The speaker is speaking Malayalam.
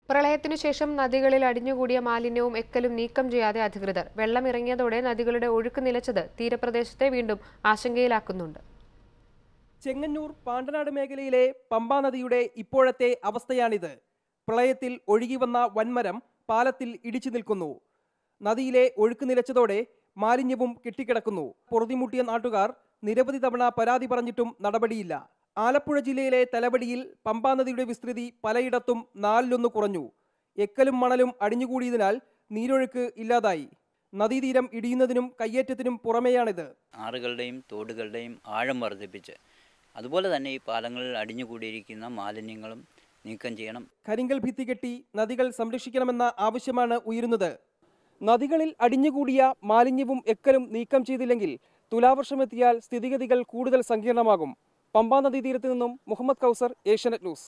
പ്രളയത്തിനു ശേഷം നദികളിൽ അടിഞ്ഞുകൂടിയ മാലിന്യവും എക്കലും നീക്കം ചെയ്യാതെ അധികൃതർ വെള്ളമിറങ്ങിയതോടെ നദികളുടെ ഒഴുക്ക് നിലച്ചത് തീരപ്രദേശത്തെ വീണ്ടും ആശങ്കയിലാക്കുന്നുണ്ട് ചെങ്ങന്നൂർ പാണ്ടനാട് മേഖലയിലെ പമ്പാ നദിയുടെ ഇപ്പോഴത്തെ അവസ്ഥയാണിത് പ്രളയത്തിൽ ഒഴുകി വന്ന വൻമരം പാലത്തിൽ ഇടിച്ചു നിൽക്കുന്നു നദിയിലെ ഒഴുക്ക് നിലച്ചതോടെ മാലിന്യവും കെട്ടിക്കിടക്കുന്നു പൊറുതിമുട്ടിയ നാട്ടുകാർ നിരവധി തവണ പരാതി പറഞ്ഞിട്ടും നടപടിയില്ല ആലപ്പുഴ ജില്ലയിലെ തലവടിയിൽ പമ്പാ നദിയുടെ വിസ്തൃതി പലയിടത്തും നാലിലൊന്ന് കുറഞ്ഞു എക്കലും മണലും അടിഞ്ഞുകൂടിയതിനാൽ നീരൊഴുക്ക് ഇല്ലാതായി നദീതീരം ഇടിയുന്നതിനും കയ്യേറ്റത്തിനും പുറമെയാണിത് ആറുകളുടെയും തോടുകളുടെയും ആഴം വർദ്ധിപ്പിച്ച് അതുപോലെ തന്നെ ഈ പാലങ്ങളിൽ അടിഞ്ഞുകൂടിയിരിക്കുന്ന മാലിന്യങ്ങളും നീക്കം ചെയ്യണം കരിങ്കൽ ഭിത്തി കെട്ടി നദികൾ സംരക്ഷിക്കണമെന്ന ആവശ്യമാണ് ഉയരുന്നത് നദികളിൽ അടിഞ്ഞുകൂടിയ മാലിന്യവും എക്കലും നീക്കം ചെയ്തില്ലെങ്കിൽ തുലാവർഷമെത്തിയാൽ സ്ഥിതിഗതികൾ കൂടുതൽ സങ്കീർണമാകും പമ്പാ നദീതീരത്ത് നിന്നും മുഹമ്മദ് കൗസർ ഏഷ്യാനെറ്റ് ന്യൂസ്